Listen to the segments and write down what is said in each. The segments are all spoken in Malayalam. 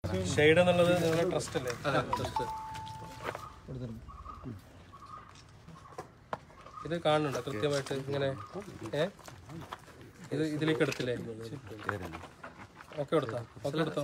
ഷെയ്ഡ് എന്നുള്ളത് നിങ്ങളുടെ ട്രസ്റ്റ് അല്ലേ ഇത് കാണുന്നുണ്ടോ കൃത്യമായിട്ട് ഇങ്ങനെ ഏ ഇത് ഇതിലേക്ക് എടുത്തില്ലേ ഓക്കെ കൊടുത്താ ഓക്കെ എടുത്തോ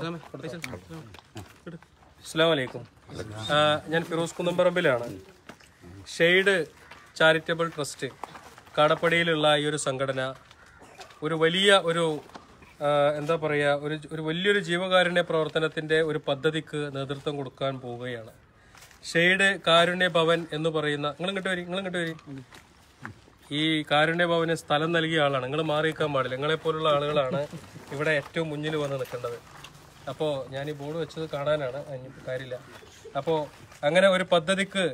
അസ്സാം വലൈക്കും ആ, ഞാൻ ഫിറോസ് കുന്നമ്പറമ്പിലാണ് ഷെയ്ഡ് ചാരിറ്റബിൾ ട്രസ്റ്റ് കാടപ്പടിയിലുള്ള ഈ ഒരു സംഘടന ഒരു വലിയ ഒരു ആ, എന്താ പറയുക ഒരു ഒരു വലിയൊരു ജീവകാരുണ്യ പ്രവർത്തനത്തിൻ്റെ ഒരു പദ്ധതിക്ക് നേതൃത്വം കൊടുക്കാൻ പോവുകയാണ് ഷെയ്ഡ് കാരുണ്യ ഭവൻ എന്ന് പറയുന്ന നിങ്ങൾ ഇങ്ങോട്ട് വരി നിങ്ങൾ ഇങ്ങോട്ട് വരി ഈ കാരുണ്യ ഭവന് സ്ഥലം നൽകിയ ആളാണ് നിങ്ങൾ മാറിയിക്കാൻ പാടില്ല നിങ്ങളെ പോലുള്ള ആളുകളാണ് ഇവിടെ ഏറ്റവും മുന്നിൽ വന്ന് നിൽക്കേണ്ടത് അപ്പോൾ ഞാൻ ഈ ബോർഡ് വെച്ചത് കാണാനാണ് അതിന് കാര്യമില്ല അപ്പോൾ അങ്ങനെ ഒരു പദ്ധതിക്ക്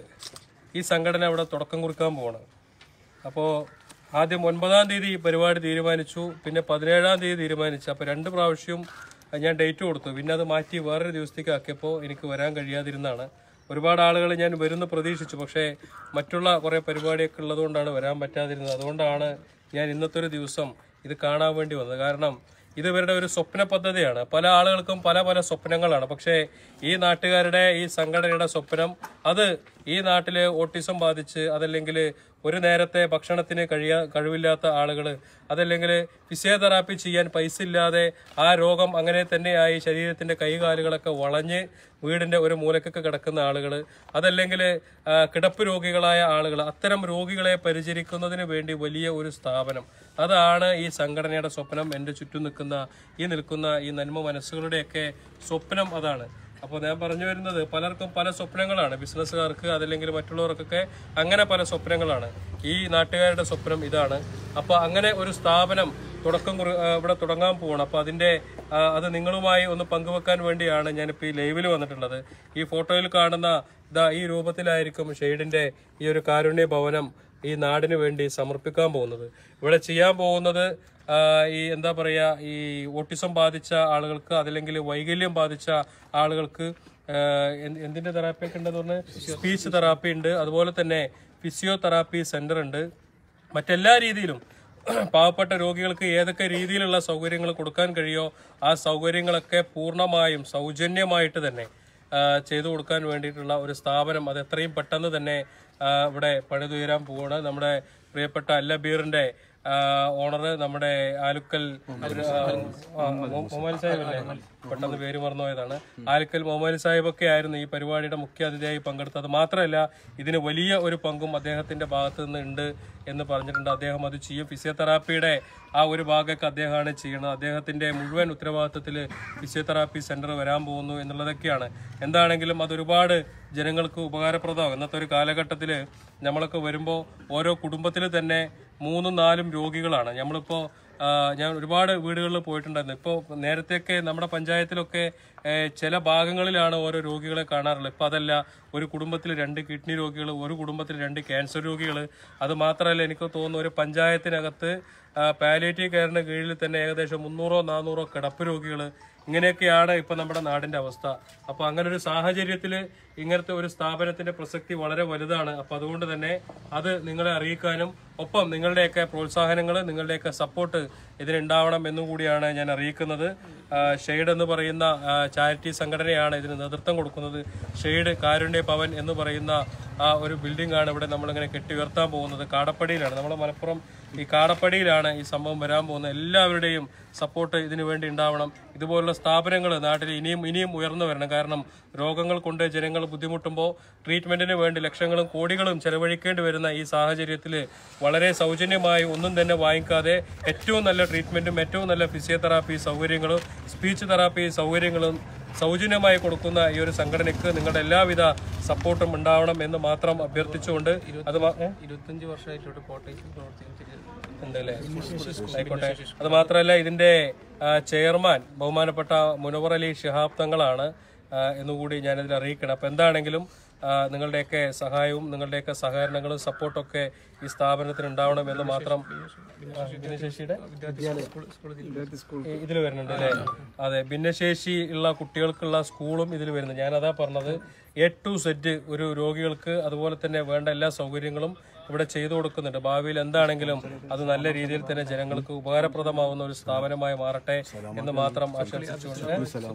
ഈ സംഘടന അവിടെ തുടക്കം കുറിക്കാൻ പോവാണ് അപ്പോൾ ആദ്യം ഒൻപതാം തീയതി ഈ പരിപാടി തീരുമാനിച്ചു പിന്നെ പതിനേഴാം തീയതി തീരുമാനിച്ചു അപ്പോൾ രണ്ട് പ്രാവശ്യവും ഞാൻ ഡേറ്റ് കൊടുത്തു പിന്നെ അത് മാറ്റി വേറൊരു ദിവസത്തേക്ക് ആക്കിയപ്പോൾ എനിക്ക് വരാൻ കഴിയാതിരുന്നാണ് ഒരുപാട് ആളുകൾ ഞാൻ വരുന്ന പ്രതീക്ഷിച്ചു പക്ഷേ മറ്റുള്ള കുറേ പരിപാടിയൊക്കെ ഉള്ളതുകൊണ്ടാണ് വരാൻ പറ്റാതിരുന്നത് അതുകൊണ്ടാണ് ഞാൻ ഇന്നത്തെ ഒരു ദിവസം ഇത് കാണാൻ വേണ്ടി വന്നത് കാരണം ഇത് ഇവരുടെ ഒരു സ്വപ്ന പദ്ധതിയാണ് പല ആളുകൾക്കും പല പല സ്വപ്നങ്ങളാണ് പക്ഷേ ഈ നാട്ടുകാരുടെ ഈ സംഘടനയുടെ സ്വപ്നം അത് ഈ നാട്ടിലെ ഓട്ടിസം ബാധിച്ച് അതല്ലെങ്കിൽ ഒരു നേരത്തെ ഭക്ഷണത്തിന് കഴിയാ കഴിവില്ലാത്ത ആളുകൾ അതല്ലെങ്കിൽ ഫിസിയോതെറാപ്പി ചെയ്യാൻ പൈസ ഇല്ലാതെ ആ രോഗം അങ്ങനെ തന്നെയായി ശരീരത്തിന്റെ കൈകാലുകളൊക്കെ വളഞ്ഞ് വീടിന്റെ ഒരു മൂലക്കൊക്കെ കിടക്കുന്ന ആളുകൾ അതല്ലെങ്കിൽ ആ, കിടപ്പ് രോഗികളായ ആളുകൾ അത്തരം രോഗികളെ പരിചരിക്കുന്നതിന് വേണ്ടി വലിയ ഒരു സ്ഥാപനം അതാണ് ഈ സംഘടനയുടെ സ്വപ്നം എൻ്റെ ചുറ്റും നിൽക്കുന്ന ഈ നിൽക്കുന്ന ഈ നന്മ മനസ്സുകളുടെയൊക്കെ സ്വപ്നം അതാണ് അപ്പോൾ ഞാൻ പറഞ്ഞു വരുന്നത് പലർക്കും പല സ്വപ്നങ്ങളാണ് ബിസിനസ്സുകാർക്ക് അതല്ലെങ്കിൽ മറ്റുള്ളവർക്കൊക്കെ അങ്ങനെ പല സ്വപ്നങ്ങളാണ് ഈ നാട്ടുകാരുടെ സ്വപ്നം ഇതാണ് അപ്പോൾ അങ്ങനെ ഒരു സ്ഥാപനം തുടക്കം കുറി ആ, ഇവിടെ തുടങ്ങാൻ പോവാണ് അപ്പോൾ അതിൻ്റെ ആ, അത് നിങ്ങളുമായി ഒന്ന് പങ്കുവെക്കാൻ വേണ്ടിയാണ് ഞാനിപ്പോൾ ഈ ലൈവിൽ വന്നിട്ടുള്ളത് ഈ ഫോട്ടോയിൽ കാണുന്ന ഇതാ ഈ രൂപത്തിലായിരിക്കും ഷെയ്ഡിൻ്റെ ഈ ഒരു കാരുണ്യ ഭവനം ഈ നാടിന് വേണ്ടി സമർപ്പിക്കാൻ പോകുന്നത് ഇവിടെ ചെയ്യാൻ പോകുന്നത് ആ, ഈ എന്താ പറയുക ഈ ഓട്ടിസം ബാധിച്ച ആളുകൾക്ക് അതല്ലെങ്കിൽ വൈകല്യം ബാധിച്ച ആളുകൾക്ക് ആ, എന്ത്- എന്തിന്റെ തെറാപ്പി ഒക്കെ ഉണ്ടെന്ന് പറഞ്ഞാൽ സ്പീച്ച് തെറാപ്പി ഉണ്ട് അതുപോലെ തന്നെ ഫിസിയോതെറാപ്പി സെന്റർ ഉണ്ട് മറ്റെല്ലാ രീതിയിലും പാവപ്പെട്ട രോഗികൾക്ക് ഏതൊക്കെ രീതിയിലുള്ള സൗകര്യങ്ങൾ കൊടുക്കാൻ കഴിയോ ആ സൗകര്യങ്ങളൊക്കെ പൂർണ്ണമായും സൗജന്യമായിട്ട് തന്നെ ആ, ചെയ്തു കൊടുക്കാൻ വേണ്ടിയിട്ടുള്ള ഒരു സ്ഥാപനം അത് എത്രയും പെട്ടെന്ന് തന്നെ ആ, ഇവിടെ പണിതുയരാൻ പോവാണ് നമ്മുടെ പ്രിയപ്പെട്ട അല്ലബീറിന്റെ ഓണർ നമ്മുടെ ആലുക്കൽ ഒരു, ആ, ആ, മൊ- മൊമൈൽ സാഹിബ് അല്ലേ പെട്ടെന്ന് പേര് മറന്നുപോയതാണ് ആലുക്കൽ മൊമൈൽ സാഹിബ് ഒക്കെ ആയിരുന്നു ഈ പരിപാടിയുടെ മുഖ്യ അതിഥിയായി പങ്കെടുത്തത് മാത്രമല്ല ഇതിന് വലിയ ഒരു പങ്കും അദ്ദേഹത്തിന്റെ ഭാഗത്ത് നിന്ന് ഉണ്ട് എന്ന് പറഞ്ഞിട്ടുണ്ട് അദ്ദേഹം അത് ചെയ്യും ഫിസിയോതെറാപ്പിയുടെ ആ ഒരു ഭാഗമൊക്കെ അദ്ദേഹമാണ് ചെയ്യുന്നത് അദ്ദേഹത്തിന്റെ മുഴുവൻ ഉത്തരവാദിത്തത്തിൽ ഫിസിയോതെറാപ്പി സെന്റർ വരാൻ പോകുന്നു എന്നുള്ളതൊക്കെയാണ് എന്താണെങ്കിലും അത് ഒരുപാട് ജനങ്ങൾക്ക് ഉപകാരപ്രദമാകും ഇന്നത്തെ ഒരു കാലഘട്ടത്തിൽ നമ്മളൊക്കെ വരുമ്പോൾ ഓരോ കുടുംബത്തിൽ തന്നെ മൂന്നും നാലും രോഗികളാണ് നമ്മളിപ്പോൾ ഞാൻ ഒരുപാട് വീടുകളിൽ പോയിട്ടുണ്ടായിരുന്നു ഇപ്പോൾ നേരത്തെയൊക്കെ നമ്മുടെ പഞ്ചായത്തിലൊക്കെ ഏഹ്, ചില ഭാഗങ്ങളിലാണ് ഓരോ രോഗികളെ കാണാറുള്ളത് ഇപ്പം അതല്ല ഒരു കുടുംബത്തിൽ രണ്ട് കിഡ്നി രോഗികൾ ഒരു കുടുംബത്തിൽ രണ്ട് ക്യാൻസർ രോഗികൾ അത് മാത്രമല്ല എനിക്ക് തോന്നുന്നു ഒരു പഞ്ചായത്തിനകത്ത് പാലിയേറ്റീവ് കെയറിന് കീഴിൽ തന്നെ ഏകദേശം മുന്നൂറോ നാനൂറോ കിടപ്പ് രോഗികൾ ഇങ്ങനെയൊക്കെയാണ് ഇപ്പൊ നമ്മുടെ നാടിന്റെ അവസ്ഥ അപ്പൊ അങ്ങനെ ഒരു സാഹചര്യത്തിൽ ഇങ്ങനത്തെ ഒരു സ്ഥാപനത്തിന്റെ പ്രസക്തി വളരെ വലുതാണ് അപ്പൊ അതുകൊണ്ട് തന്നെ അത് നിങ്ങളെ അറിയിക്കാനും ഒപ്പം നിങ്ങളുടെയൊക്കെ പ്രോത്സാഹനങ്ങൾ നിങ്ങളുടെയൊക്കെ സപ്പോർട്ട് ഇതിനുണ്ടാവണം എന്നും കൂടിയാണ് ഞാൻ അറിയിക്കുന്നത് ആ, ഷെയ്ഡ് എന്ന് പറയുന്ന ആ, ചാരിറ്റി സംഘടനയാണ് ഇതിന് നേതൃത്വം കൊടുക്കുന്നത് ഷെയ്ഡ് കാരുണ്യ ഭവൻ എന്ന് പറയുന്ന ആ ഒരു ബിൽഡിംഗ് ആണ് ഇവിടെ നമ്മളിങ്ങനെ കെട്ടി ഉയർത്താൻ പോകുന്നത് കാടപ്പടിയിലാണ് നമ്മൾ മലപ്പുറം ഈ കാടപ്പടിയിലാണ് ഈ സംഭവം വരാൻ പോകുന്നത് എല്ലാവരുടെയും സപ്പോർട്ട് ഇതിനു വേണ്ടി ഉണ്ടാവണം ഇതുപോലുള്ള സ്ഥാപനങ്ങൾ നാട്ടിൽ ഇനിയും ഇനിയും ഉയർന്നു വരണം കാരണം രോഗങ്ങൾ കൊണ്ട് ജനങ്ങൾ ബുദ്ധിമുട്ടുമ്പോൾ ട്രീറ്റ്മെന്റിന് വേണ്ടി ലക്ഷങ്ങളും കോടികളും ചെലവഴിക്കേണ്ടി വരുന്ന ഈ സാഹചര്യത്തിൽ വളരെ സൗജന്യമായി ഒന്നും തന്നെ വാങ്ങിക്കാതെ ഏറ്റവും നല്ല ട്രീറ്റ്മെന്റും ഏറ്റവും നല്ല ഫിസിയോതെറാപ്പി സൗകര്യങ്ങളും സ്പീച്ച് തെറാപ്പി സൗകര്യങ്ങളും സൗജന്യമായി കൊടുക്കുന്ന ഈ ഒരു സംഘടനയ്ക്ക് നിങ്ങളുടെ എല്ലാവിധ സപ്പോർട്ടും ഉണ്ടാവണം എന്ന് മാത്രം അഭ്യർത്ഥിച്ചുകൊണ്ട് അത് മാ- ഏ? ഇരുപത്തഞ്ച് വർഷമായിട്ട് ഇവിടെ കോട്ടയത്തിൽ പ്രവർത്തിച്ചിട്ട് ഉണ്ടല്ലേ ആയിക്കോട്ടെ അത് മാത്രമല്ല ഇതിന്റെ ആ, ചെയർമാൻ ബഹുമാനപ്പെട്ട മുനവർ അലി ഷിഹാബ് തങ്ങളാണ് ആ, എന്നുകൂടി ഞാനിതിൽ അറിയിക്കണം അപ്പൊ എന്താണെങ്കിലും ആ, നിങ്ങളുടെയൊക്കെ സഹായവും നിങ്ങളുടെയൊക്കെ സഹകരണങ്ങളും സപ്പോർട്ടൊക്കെ ഈ സ്ഥാപനത്തിന് ഉണ്ടാവണം എന്ന് മാത്രം ആ, ഭിന്നശേഷിയുടെ ഇതിൽ വരുന്നുണ്ട് അല്ലേ അതെ ഭിന്നശേഷി ഉള്ള കുട്ടികൾക്കുള്ള സ്കൂളും ഇതിൽ വരുന്നുണ്ട് ഞാനതാ പറഞ്ഞത് എ ടു സെറ്റ് ഒരു രോഗികൾക്ക് അതുപോലെ തന്നെ വേണ്ട എല്ലാ സൗകര്യങ്ങളും ഇവിടെ ചെയ്തു കൊടുക്കുന്നുണ്ട് ഭാവിയിൽ എന്താണെങ്കിലും അത് നല്ല രീതിയിൽ തന്നെ ജനങ്ങൾക്ക് ഉപകാരപ്രദമാവുന്ന ഒരു സ്ഥാപനമായി മാറട്ടെ എന്ന് മാത്രം ആശംസിച്ചുകൊണ്ട്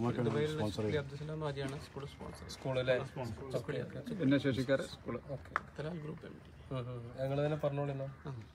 അബ്ദുസലാം ഹാജിയാണ് സ്കൂൾ സ്പോൺസർ സ്കൂളിലെ ഭിന്നശേഷിക്കാരെ school Talal group M D ഞങ്ങൾ തന്നെ പറഞ്ഞോളിന്നോ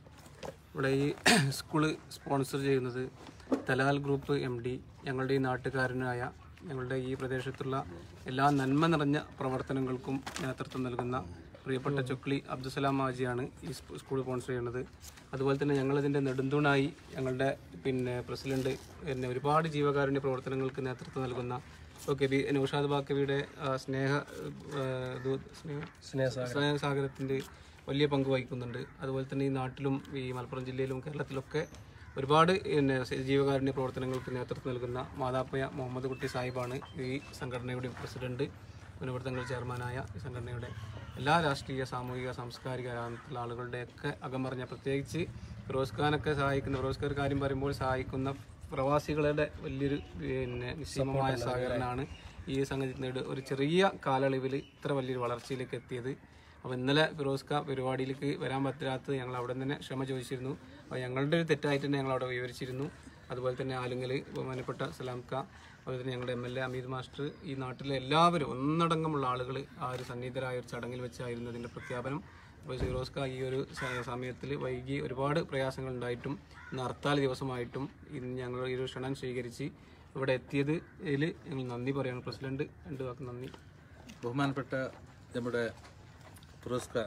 ഇവിടെ ഈ സ്കൂള് സ്പോൺസർ ചെയ്യുന്നത് തലാൽ ഗ്രൂപ്പ് എം ഡി ഞങ്ങളുടെ ഈ നാട്ടുകാരനായ ഞങ്ങളുടെ ഈ പ്രദേശത്തുള്ള എല്ലാ നന്മ നിറഞ്ഞ പ്രവർത്തനങ്ങൾക്കും നേതൃത്വം നൽകുന്ന പ്രിയപ്പെട്ട ചൊക്ലി അബ്ദുസലാം ഹാജിയാണ് ഈ സ്പ- സ്കൂൾ സ്പോൺസർ ചെയ്യുന്നത് അതുപോലെ തന്നെ ഞങ്ങളിതിൻ്റെ നെടുന്തൂണായി ഞങ്ങളുടെ പിന്നെ പ്രസിഡന്റ് പിന്നെ ഒരുപാട് ജീവകാരുണ്യ പ്രവർത്തനങ്ങൾക്ക് നേതൃത്വം നൽകുന്ന ഓക്കെ ബി നൌഷാദ് ബാക്കവിയുടെ ആ, സ്നേഹ ആ, ദൂ- സ്നേഹ സ്നേഹസാഗരം സ്നേഹസാഗരത്തിൻ്റെ വലിയ പങ്ക് വഹിക്കുന്നുണ്ട് അതുപോലെ തന്നെ ഈ നാട്ടിലും ഈ മലപ്പുറം ജില്ലയിലും കേരളത്തിലൊക്കെ ഒരുപാട് പിന്നെ ജീവകാരുണ്യ പ്രവർത്തനങ്ങൾക്ക് നേതൃത്വം നൽകുന്ന മാതാപ്പയ മുഹമ്മദ് കുട്ടി സാഹിബാണ് ഈ സംഘടനയുടെ പ്രസിഡന്റ് പുനഃപ്രവർത്തനങ്ങൾ ചെയർമാനായ ഈ സംഘടനയുടെ എല്ലാ രാഷ്ട്രീയ സാമൂഹിക സാംസ്കാരിക രംഗത്തുള്ള ആളുകളുടെയൊക്കെ അകമറിഞ്ഞ പ്രത്യേകിച്ച് ഫിറോസ് ഖാനൊക്കെ സഹായിക്കുന്ന ഫിറോസ് ഖാൻ കാര്യം പറയുമ്പോൾ സഹായിക്കുന്ന പ്രവാസികളുടെ വലിയൊരു പിന്നെ നിശ്ചയമായ സഹകരണമാണ് ഈ സംഗതി ഒരു ചെറിയ കാലയളവിൽ ഇത്ര വലിയൊരു വളർച്ചയിലേക്ക് എത്തിയത് അപ്പോൾ ഇന്നലെ ഫിറോസ് ഖാ പരിപാടിയിലേക്ക് വരാൻ പറ്റാത്തത് ഞങ്ങൾ അവിടെ തന്നെ ക്ഷമ ചോദിച്ചിരുന്നു അപ്പോൾ ഞങ്ങളുടെ ഒരു തെറ്റായിട്ട് തന്നെ ഞങ്ങൾ അവിടെ വിവരിച്ചിരുന്നു അതുപോലെ തന്നെ ആലുങ്ങൽ ബഹുമാനപ്പെട്ട സലാം ഖാ അതുപോലെ തന്നെ ഞങ്ങളുടെ M L A Ameed master ഈ നാട്ടിലെ എല്ലാവരും ഒന്നടങ്കമുള്ള ആളുകൾ ആ ഒരു സന്നിഹിതരായ ഒരു ചടങ്ങിൽ വെച്ചായിരുന്നു അതിൻ്റെ പ്രഖ്യാപനം അപ്പോൾ ഫിറോസ് ഖാ ഈ ഒരു സ- സമയത്തിൽ വൈകി ഒരുപാട് പ്രയാസങ്ങൾ ഉണ്ടായിട്ടും ഇന്ന് ഹർത്താൽ ദിവസമായിട്ടും ഇന്ന് ഞങ്ങൾ ഈ ഒരു ക്ഷണം സ്വീകരിച്ച് ഇവിടെ എത്തിയത് ഇതിൽ ഞങ്ങൾ നന്ദി പറയാണ് പ്രസിഡന്റ് രണ്ട് വാക്ക് നന്ദി ബഹുമാനപ്പെട്ട നമ്മുടെ പുരസ്കാർ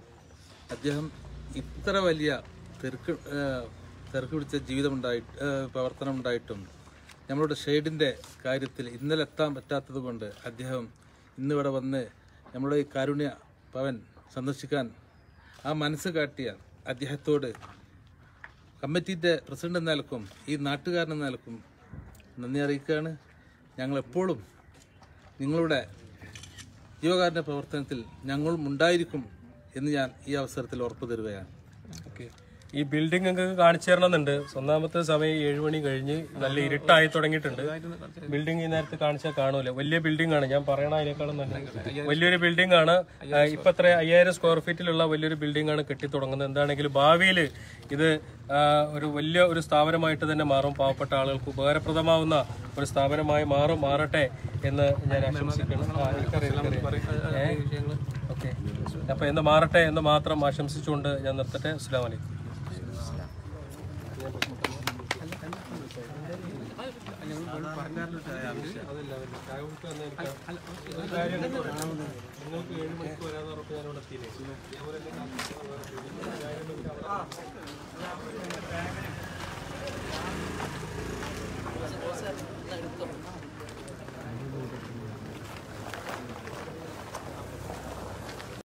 അദ്ദേഹം ഇത്ര വലിയ തിരക്ക് ഏഹ് തിരക്ക് പിടിച്ച ജീവിതമുണ്ടായിട്ട് ഏഹ് പ്രവർത്തനം ഉണ്ടായിട്ടും നമ്മളുടെ ഷെയ്ഡിൻ്റെ കാര്യത്തിൽ ഇന്നലെ എത്താൻ പറ്റാത്തത് കൊണ്ട് അദ്ദേഹം ഇന്നിവിടെ വന്ന് നമ്മുടെ ഈ കാരുണ്യ ഭവൻ സന്ദർശിക്കാൻ ആ മനസ്സ് കാട്ടിയ അദ്ദേഹത്തോട് കമ്മിറ്റിൻ്റെ പ്രസിഡന്റ് എന്ന നിലക്കും ഈ നാട്ടുകാരൻ എന്ന നിലക്കും നന്ദി അറിയിക്കുകയാണ് ഞങ്ങളെപ്പോഴും നിങ്ങളുടെ ജീവകാരുണ്യ പ്രവർത്തനത്തിൽ ഞങ്ങളും ഉണ്ടായിരിക്കും എന്ന് ഞാൻ ഈ അവസരത്തിൽ ഉറപ്പു തരുകയാണ് ഓക്കെ ഈ ബിൽഡിംഗ് നിങ്ങൾക്ക് കാണിച്ചു തരണമെന്നുണ്ട് ഒന്നാമത്തെ സമയം ഏഴ് മണി കഴിഞ്ഞ് നല്ല ഇരുട്ടായി തുടങ്ങിയിട്ടുണ്ട് ബിൽഡിംഗ് ഈ നേരത്തെ കാണിച്ചാൽ കാണൂല വലിയ ബിൽഡിംഗ് ആണ് ഞാൻ പറയണ അതിനേക്കാളും നല്ല വലിയൊരു ബിൽഡിംഗ് ആണ് ആ, ഇപ്പൊ എത്ര അയ്യായിരം സ്ക്വയർ ഫീറ്റിലുള്ള വലിയൊരു ബിൽഡിംഗ് ആണ് കെട്ടിത്തുടങ്ങുന്നത് എന്താണെങ്കിലും ഭാവിയിൽ ഇത് ആ, ഒരു വലിയ ഒരു സ്ഥാപനമായിട്ട് തന്നെ മാറും പാവപ്പെട്ട ആളുകൾക്ക് ഉപകാരപ്രദമാവുന്ന ഒരു സ്ഥാപനമായി മാറും മാറട്ടെ എന്ന് ഞാൻ ആശംസിക്കുന്നു ആ, എനിക്കറിയാം, എനിക്കറിയാം. ഏ? ഓക്കെ അപ്പൊ എന്ന് മാറട്ടെ എന്ന് മാത്രം ആശംസിച്ചുകൊണ്ട് ഞാൻ നിർത്തട്ടെ അസ്സാം വലൈക്കും നിങ്ങൾക്ക് ഏഴ് മണിക്ക് വരാന്ന് പറഞ്ഞപ്പോൾ ഞാൻ ഇവിടെ എത്തിയില്ലേ